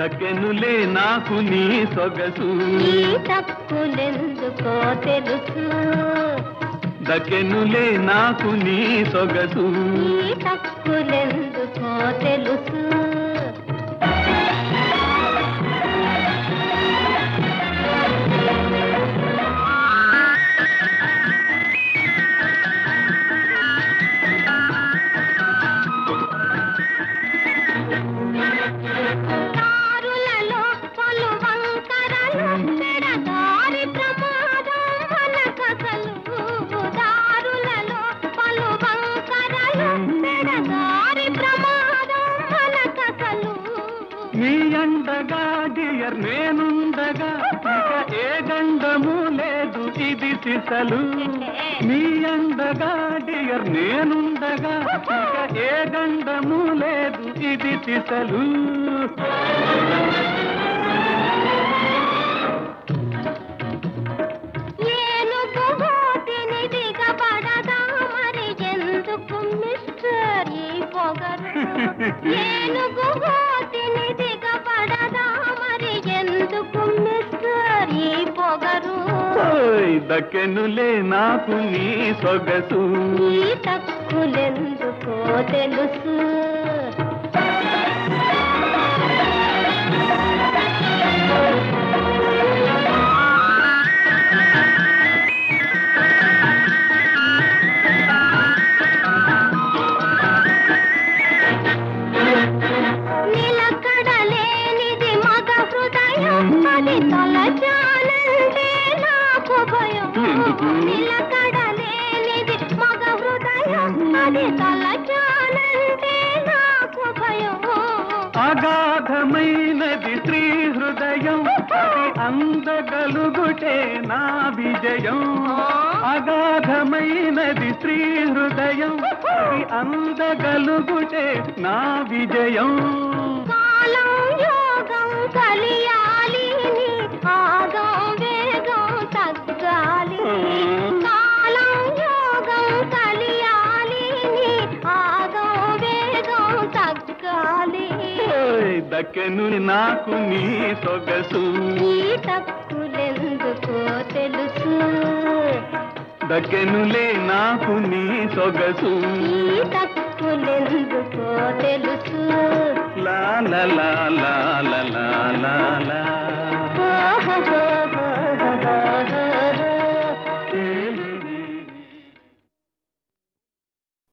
దక్కెనులే నాకు నీ సొగసు ఈ తక్కులెందుకో తెలుసు దక్కెనులే నాకు నీ సొగసు ఈ తక్కులెందుకో తెలుసు దారులలో పలు వంకరలు పెడదారి ప్రమాదం మనకసలు దారులలో పలు వంకరలు పెడదారి ప్రమాదం మనకసలు నీ అండగా డియర్ నేనుండగా ఇక ఏ గండము లేదు ఇది సిసలు నీ అండగా డియర్ నేనుండగా ఇక ఏ గండము లేదు ఇది సిసలు ఏనుగు గోతిని దిగబడదా మరి ఎందుకు మిస్టర్ ఈ పొగరు ఏనుగు గోతిని దిగబడదా మరి ఎందుకు మిస్టర్ ఈ పొగరు ఓయ్, దక్కెనులే నాకు నీ సొగసు ఈ తక్కులెందుకో తెలుసు నిలకడలేనిది మగ హృదయం అది తలచాలంటే నాకు భయం ఎందుకు? నిలకడలేనిది మగ హృదయం అది తలచాలంటే నాకు భయం అగాధమైనది స్త్రీ హృదయం అది అందగలుగుటే నా విజయం అగాధమైనది స్త్రీ హృదయం అది అందగలుగుటే నా విజయం కాలం యోగం కలియాలి నీ ఆగం వేగం తగ్గాలి కాలం యోగం కలియాలి నీ ఆగం వేగం తగ్గాలి ఓయ్, దక్కెను నాకు నీ సొగసు ఈ తక్కులెందుకో తెలుసు దక్కెనులే నాకు నీ సొగసు ఈ తక్కులెందుకో తెలుసు లా లా లా లా లా లా లా లా ఓహో